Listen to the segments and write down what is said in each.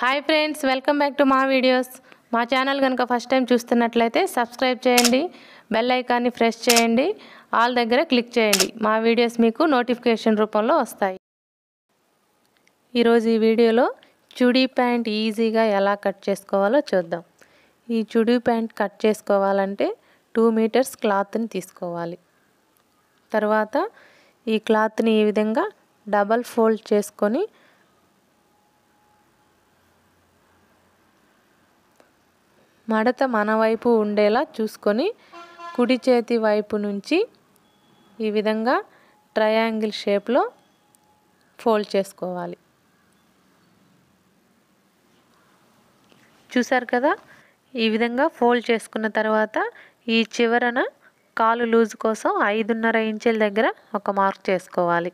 hi friends welcome back to మా videos మా channel కనుక ఫస్ట్ టైం చూస్తున్నట్లయితే సబ్స్క్రైబ్ చేయండి బెల్ ఐకాన్ని ప్రెస్ చేయండి ఆల్ దగ్గర క్లిక్ చేయండి మా వీడియోస్ మీకు నోటిఫికేషన్ రూపంలో వస్తాయి ఈరోజు ఈ వీడియోలో చుడీ ప్యాంట్ ఈజీగా ఎలా కట్ చేసుకోవాలో చూద్దాం ఈ చుడీ ప్యాంట్ కట్ చేసుకోవాలంటే టూ మీటర్స్ క్లాత్ని తీసుకోవాలి తర్వాత ఈ క్లాత్ని ఈ విధంగా డబల్ ఫోల్డ్ చేసుకొని మడత మన వైపు ఉండేలా చూసుకొని కుడి చేతి వైపు నుంచి ఈ విధంగా ట్రయాంగిల్ షేప్లో ఫోల్డ్ చేసుకోవాలి చూసారు కదా ఈ విధంగా ఫోల్డ్ చేసుకున్న తర్వాత ఈ చివరన కాలు లూజ్ కోసం ఐదున్నర ఇంచుల దగ్గర ఒక మార్క్ చేసుకోవాలి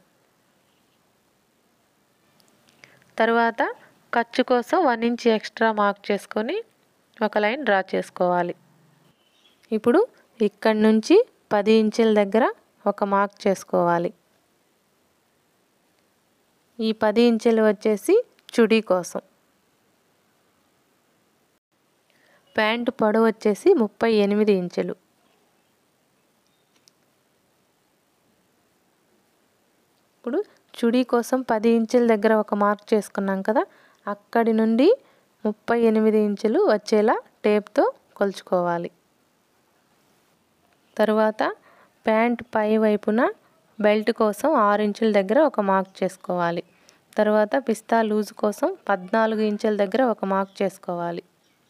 తర్వాత ఖర్చు కోసం వన్ ఇంచ్ ఎక్స్ట్రా మార్క్ చేసుకొని ఒక లైన్ డ్రా చేసుకోవాలి ఇప్పుడు ఇక్కడి నుంచి పది ఇంచుల దగ్గర ఒక మార్క్ చేసుకోవాలి ఈ పది ఇంచులు వచ్చేసి చుడీ కోసం ప్యాంటు పొడవు వచ్చేసి ముప్పై ఎనిమిది ఇంచులు ఇప్పుడు చుడీ కోసం పది ఇంచుల దగ్గర ఒక మార్క్ చేసుకున్నాం కదా అక్కడి నుండి ముప్పై ఎనిమిది ఇంచులు వచ్చేలా టేప్తో కొలుచుకోవాలి తరువాత ప్యాంట్ పై వైపున బెల్ట్ కోసం ఆరు ఇంచుల దగ్గర ఒక మార్క్ చేసుకోవాలి తర్వాత పిస్తా లూజ్ కోసం పద్నాలుగు ఇంచుల దగ్గర ఒక మార్క్ చేసుకోవాలి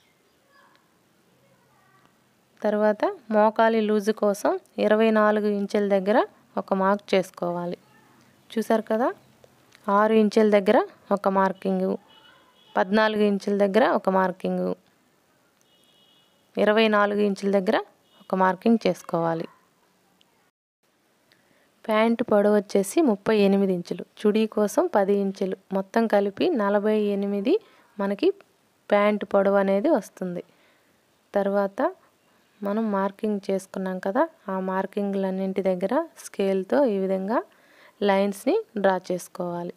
తర్వాత మోకాలి లూజు కోసం ఇరవై నాలుగు ఇంచుల దగ్గర ఒక మార్క్ చేసుకోవాలి చూసారు కదా ఆరు ఇంచుల దగ్గర ఒక మార్కింగు పద్నాలుగు ఇంచుల దగ్గర ఒక మార్కింగు ఇరవై నాలుగు ఇంచుల దగ్గర ఒక మార్కింగ్ చేసుకోవాలి ప్యాంటు పొడవు వచ్చేసి ముప్పై ఎనిమిది ఇంచులు చుడీ కోసం పది ఇంచులు మొత్తం కలిపి నలభై ఎనిమిది మనకి ప్యాంటు పొడవు అనేది వస్తుంది తర్వాత మనం మార్కింగ్ చేసుకున్నాం కదా ఆ మార్కింగ్లన్నింటి దగ్గర స్కేల్తో ఈ విధంగా లైన్స్ని డ్రా చేసుకోవాలి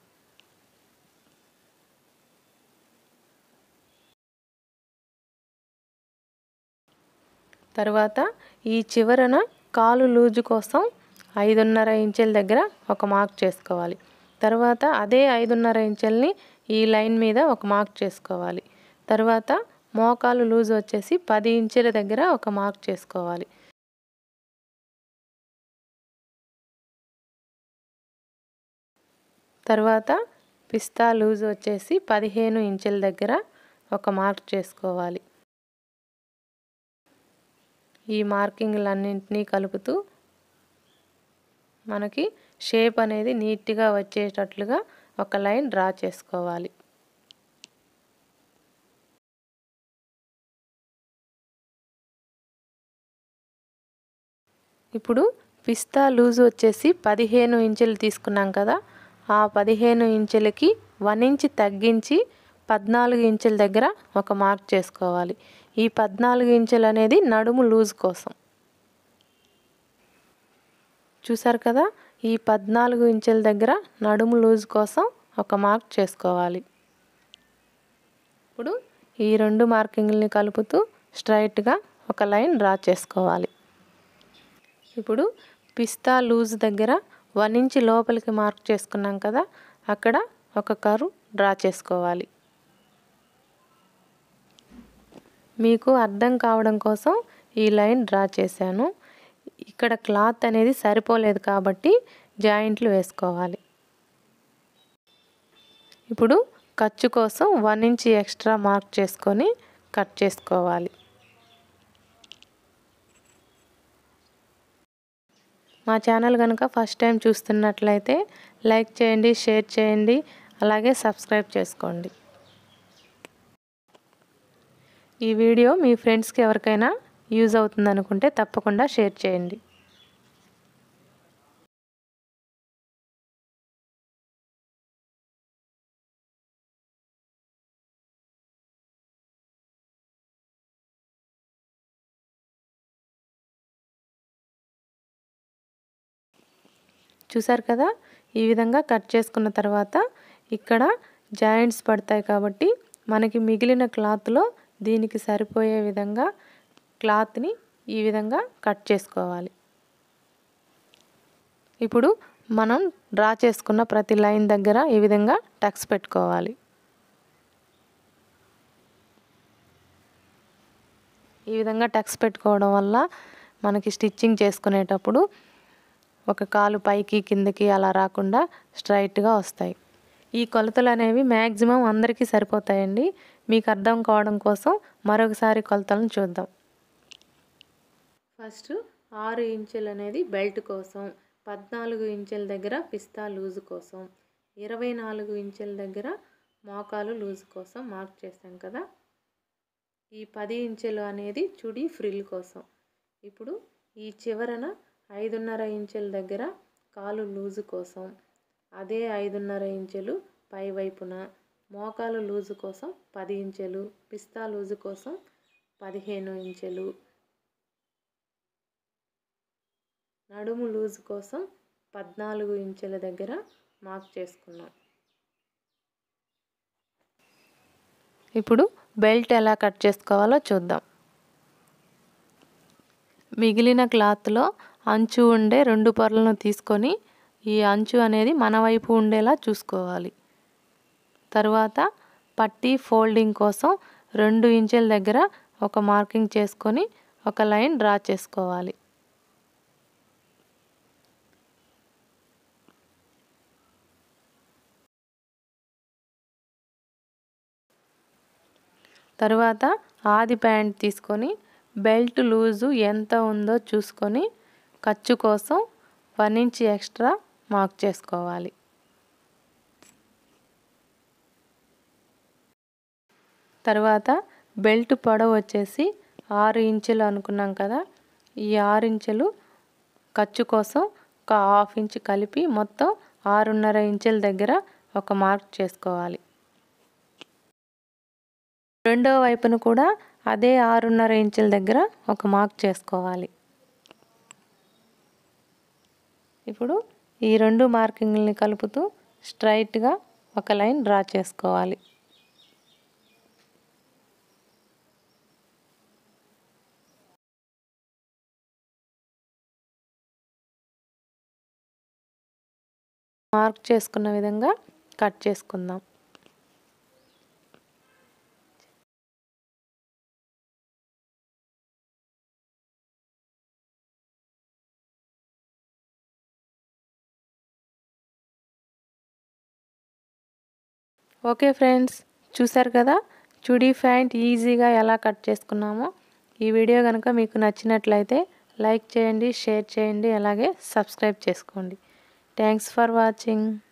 తర్వాత ఈ చివరన కాలు లూజు కోసం ఐదున్నర ఇంచుల దగ్గర ఒక మార్క్ చేసుకోవాలి తర్వాత అదే ఐదున్నర ఇంచుల్ని ఈ లైన్ మీద ఒక మార్క్ చేసుకోవాలి తర్వాత మోకాలు లూజ్ వచ్చేసి పది ఇంచుల దగ్గర ఒక మార్క్ చేసుకోవాలి తర్వాత పిస్తా లూజ్ వచ్చేసి పదిహేను ఇంచుల దగ్గర ఒక మార్క్ చేసుకోవాలి ఈ మార్కింగ్లన్నింటినీ కలుపుతూ మనకి షేప్ అనేది నీట్గా వచ్చేటట్లుగా ఒక లైన్ డ్రా చేసుకోవాలి ఇప్పుడు పిస్తా లూజ్ వచ్చేసి పదిహేను ఇంచులు తీసుకున్నాం కదా ఆ పదిహేను ఇంచులకి వన్ ఇంచ్ తగ్గించి పద్నాలుగు ఇంచుల దగ్గర ఒక మార్క్ చేసుకోవాలి ఈ పద్నాలుగు ఇంచులు అనేది నడుము లూజ్ కోసం చూసారు కదా ఈ పద్నాలుగు ఇంచుల దగ్గర నడుము లూజ్ కోసం ఒక మార్క్ చేసుకోవాలి ఇప్పుడు ఈ రెండు మార్కింగ్ని కలుపుతూ స్ట్రైట్గా ఒక లైన్ డ్రా చేసుకోవాలి ఇప్పుడు పిస్తా లూజ్ దగ్గర వన్ ఇంచ్ లోపలికి మార్క్ చేసుకున్నాం కదా అక్కడ ఒక కరు డ్రా చేసుకోవాలి మీకు అర్థం కావడం కోసం ఈ లైన్ డ్రా చేశాను ఇక్కడ క్లాత్ అనేది సరిపోలేదు కాబట్టి జాయింట్లు వేసుకోవాలి ఇప్పుడు ఖర్చు కోసం వన్ ఇంచ్ ఎక్స్ట్రా మార్క్ చేసుకొని కట్ చేసుకోవాలి మా ఛానల్ కనుక ఫస్ట్ టైం చూస్తున్నట్లయితే లైక్ చేయండి షేర్ చేయండి అలాగే సబ్స్క్రైబ్ చేసుకోండి ఈ వీడియో మీ ఫ్రెండ్స్కి ఎవరికైనా యూజ్ అవుతుంది అనుకుంటే తప్పకుండా షేర్ చేయండి చూసారు కదా ఈ విధంగా కట్ చేసుకున్న తర్వాత ఇక్కడ జాయింట్స్ పడతాయి కాబట్టి మనకి మిగిలిన క్లాత్లో దీనికి సరిపోయే విధంగా క్లాత్ని ఈ విధంగా కట్ చేసుకోవాలి ఇప్పుడు మనం డ్రా చేసుకున్న ప్రతి లైన్ దగ్గర ఈ విధంగా టక్స్ పెట్టుకోవాలి ఈ విధంగా టక్స్ పెట్టుకోవడం వల్ల మనకి స్టిచ్చింగ్ చేసుకునేటప్పుడు ఒక కాలు పైకి కిందకి అలా రాకుండా స్ట్రైట్గా వస్తాయి ఈ కొలతలు అనేవి మ్యాక్సిమం అందరికీ సరిపోతాయండి మీకు అర్థం కావడం కోసం మరొకసారి కొలతలను చూద్దాం ఫస్ట్ ఆరు ఇంచులు అనేది బెల్ట్ కోసం పద్నాలుగు ఇంచుల దగ్గర పిస్తా లూజు కోసం ఇరవై నాలుగు ఇంచుల దగ్గర మోకాలు లూజు కోసం మార్క్ చేసాం కదా ఈ పది ఇంచులు అనేది చుడి ఫ్రిల్ కోసం ఇప్పుడు ఈ చివరన ఐదున్నర ఇంచుల దగ్గర కాలు లూజు కోసం అదే ఐదున్నర ఇంచులు పై వైపున మోకాలు లూజు కోసం పది ఇంచులు పిస్తా లూజు కోసం పదిహేను ఇంచులు నడుము లూజు కోసం పద్నాలుగు ఇంచుల దగ్గర మార్క్ చేసుకున్నాం ఇప్పుడు బెల్ట్ ఎలా కట్ చేసుకోవాలో చూద్దాం మిగిలిన క్లాత్లో అంచు ఉండే రెండు పొరలను తీసుకొని ఈ అంచు అనేది మన వైపు ఉండేలా చూసుకోవాలి తరువాత పట్టీ ఫోల్డింగ్ కోసం రెండు ఇంచుల దగ్గర ఒక మార్కింగ్ చేసుకొని ఒక లైన్ డ్రా చేసుకోవాలి తరువాత ఆది ప్యాంట్ తీసుకొని బెల్ట్ లూజు ఎంత ఉందో చూసుకొని ఖర్చు కోసం వన్ ఇంచ్ ఎక్స్ట్రా మార్క్ చేసుకోవాలి తర్వాత బెల్ట్ పొడవు వచ్చేసి ఆరు ఇంచులు అనుకున్నాం కదా ఈ ఆరు ఇంచులు ఖర్చు కోసం ఒక హాఫ్ ఇంచ్ కలిపి మొత్తం ఆరున్నర ఇంచుల దగ్గర ఒక మార్క్ చేసుకోవాలి రెండో వైపును కూడా అదే ఆరున్నర ఇంచుల దగ్గర ఒక మార్క్ చేసుకోవాలి ఇప్పుడు ఈ రెండు మార్కింగ్ని కలుపుతూ స్ట్రైట్గా ఒక లైన్ డ్రా చేసుకోవాలి మార్క్ చేసుకున్న విధంగా కట్ చేసుకుందాం ఓకే ఫ్రెండ్స్ చూసారు కదా చుడీ ప్యాంట్ ఈజీగా ఎలా కట్ చేసుకున్నామో ఈ వీడియో కనుక మీకు నచ్చినట్లయితే లైక్ చేయండి షేర్ చేయండి అలాగే సబ్స్క్రైబ్ చేసుకోండి థ్యాంక్స్ ఫర్ వాచింగ్